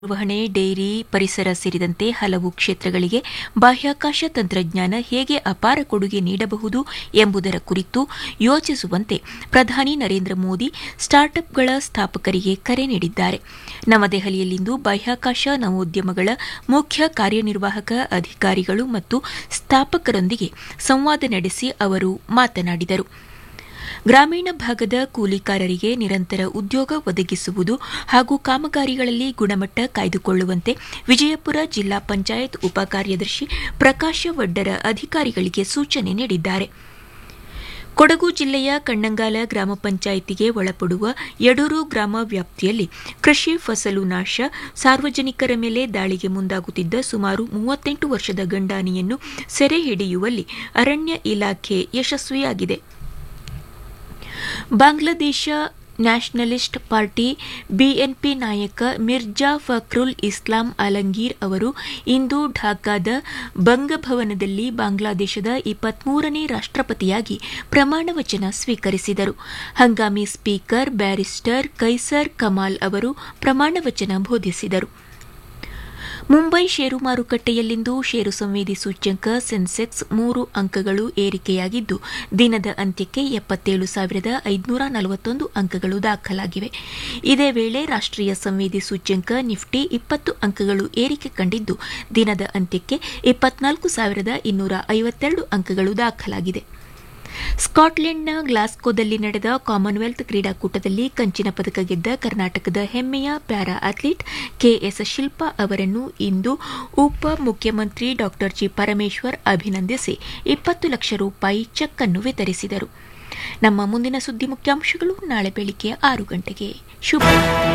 ನಿರ್ವಹಣೆ ಡೈರಿ ಪರಿಸರ ಸೇರಿದಂತೆ ಹಲವು ಕ್ಷೇತ್ರಗಳಿಗೆ ಬಾಹ್ಯಾಕಾಶ ತಂತ್ರಜ್ಞಾನ ಹೇಗೆ ಅಪಾರ ಕೊಡುಗೆ ನೀಡಬಹುದು ಎಂಬುದರ ಕುರಿತು ಯೋಚಿಸುವಂತೆ ಪ್ರಧಾನಿ ನರೇಂದ್ರ ಮೋದಿ ಸ್ಟಾರ್ಟ್ಅಪ್ಗಳ ಸ್ಥಾಪಕರಿಗೆ ಕರೆ ನೀಡಿದ್ದಾರೆ ನವದೆಹಲಿಯಲ್ಲಿಂದು ಬಾಹ್ಯಾಕಾಶ ನವೋದ್ಯಮಗಳ ಮುಖ್ಯ ಕಾರ್ಯನಿರ್ವಾಹಕ ಅಧಿಕಾರಿಗಳು ಮತ್ತು ಸ್ಥಾಪಕರೊಂದಿಗೆ ಸಂವಾದ ನಡೆಸಿ ಅವರು ಮಾತನಾಡಿದರು ಗ್ರಾಮೀಣ ಭಾಗದ ಕೂಲಿಕಾರರಿಗೆ ನಿರಂತರ ಉದ್ಯೋಗ ಒದಗಿಸುವುದು ಹಾಗೂ ಕಾಮಗಾರಿಗಳಲ್ಲಿ ಗುಣಮಟ್ಟ ಕಾಯ್ದುಕೊಳ್ಳುವಂತೆ ವಿಜಯಪುರ ಜಿಲ್ಲಾ ಪಂಚಾಯತ್ ಉಪಕಾರ್ಯದರ್ಶಿ ಪ್ರಕಾಶ ವಡ್ಡರ ಅಧಿಕಾರಿಗಳಿಗೆ ಸೂಚನೆ ನೀಡಿದ್ದಾರೆ ಕೊಡಗು ಜಿಲ್ಲೆಯ ಕಣ್ಣಂಗಾಲ ಗ್ರಾಮ ಪಂಚಾಯಿತಿಗೆ ಒಳಪಡುವ ಯಡೂರು ಗ್ರಾಮ ವ್ಯಾಪ್ತಿಯಲ್ಲಿ ಕೃಷಿ ಫಸಲು ನಾಶ ಸಾರ್ವಜನಿಕರ ಮೇಲೆ ದಾಳಿಗೆ ಮುಂದಾಗುತ್ತಿದ್ದ ಸುಮಾರು ಮೂವತ್ತೆಂಟು ವರ್ಷದ ಗಂಡಾನಿಯನ್ನು ಸೆರೆ ಹಿಡಿಯುವಲ್ಲಿ ಅರಣ್ಯ ಇಲಾಖೆ ಯಶಸ್ವಿಯಾಗಿದೆ ಬಾಂಗ್ಲಾದೇಶ ನ್ಯಾಷನಲಿಸ್ಟ್ ಪಾರ್ಟಿ ಬಿಎನ್ಪಿ ನಾಯಕ ಮಿರ್ಜಾ ಫಕ್ರುಲ್ ಇಸ್ಲಾಂ ಅಲಂಗೀರ್ ಅವರು ಇಂದು ಢಾಕಾದ ಬಂಗಭವನದಲ್ಲಿ ಬಾಂಗ್ಲಾದೇಶದ ಇಪ್ಪತ್ಮೂರನೇ ರಾಷ್ಟಪತಿಯಾಗಿ ಪ್ರಮಾಣ ವಚನ ಸ್ವೀಕರಿಸಿದರು ಹಂಗಾಮಿ ಸ್ಪೀಕರ್ ಬ್ಯಾರಿಸ್ಟರ್ ಕೈಸರ್ ಕಮಾಲ್ ಅವರು ಪ್ರಮಾಣ ವಚನ ಬೋಧಿಸಿದರು ಮುಂಬೈ ಷೇರು ಮಾರುಕಟ್ಟೆಯಲ್ಲಿಂದು ಷೇರು ಸಂವೇದಿ ಸೂಚ್ಯಂಕ ಸೆನ್ಸೆಕ್ಸ್ ಮೂರು ಅಂಕಗಳು ಏರಿಕೆಯಾಗಿದ್ದು ದಿನದ ಅಂತ್ಯಕ್ಕೆ ಎಪ್ಪತ್ತೇಳು ಸಾವಿರದ ಐದುನೂರ ನಲವತ್ತೊಂದು ಅಂಕಗಳು ದಾಖಲಾಗಿವೆ ಇದೇ ವೇಳೆ ರಾಷ್ಟೀಯ ಸಂವೇದಿ ಸೂಚ್ಯಂಕ ನಿಫ್ಟಿ ಇಪ್ಪತ್ತು ಅಂಕಗಳು ಏರಿಕೆ ಕಂಡಿದ್ದು ದಿನದ ಅಂತ್ಯಕ್ಕೆ ಇಪ್ಪತ್ನಾಲ್ಕು ಸಾವಿರದ ಇನ್ನೂರ ಐವತ್ತೆರಡು ಅಂಕಗಳು ದಾಖಲಾಗಿದೆ ಸ್ಕಾಟ್ಲೆಂಡ್ನ ಗ್ಲಾಸ್ಕೋದಲ್ಲಿ ನಡೆದ ಕಾಮನ್ವೆಲ್ತ್ ಕ್ರೀಡಾಕೂಟದಲ್ಲಿ ಕಂಚಿನ ಪದಕ ಗೆದ್ದ ಕರ್ನಾಟಕದ ಹೆಮ್ಮೆಯ ಪ್ಯಾರಾ ಅಥ್ಲೀಟ್ ಕೆಎಸ್ ಶಿಲ್ಪಾ ಅವರನ್ನು ಇಂದು ಉಪ ಮುಖ್ಯಮಂತ್ರಿ ಡಾ ಜಿ ಪರಮೇಶ್ವರ್ ಅಭಿನಂದಿಸಿ ಇಪ್ಪತ್ತು ಲಕ್ಷ ರೂಪಾಯಿ ಚೆಕ್ ಅನ್ನು ವಿತರಿಸಿದರು ನಮ್ಮ ಮುಂದಿನ ಸುದ್ದಿ ಮುಖ್ಯಾಂಶಗಳು ನಾಳೆ ಬೆಳಿಗ್ಗೆ ಆರು ಗಂಟೆಗೆ ಶುಭ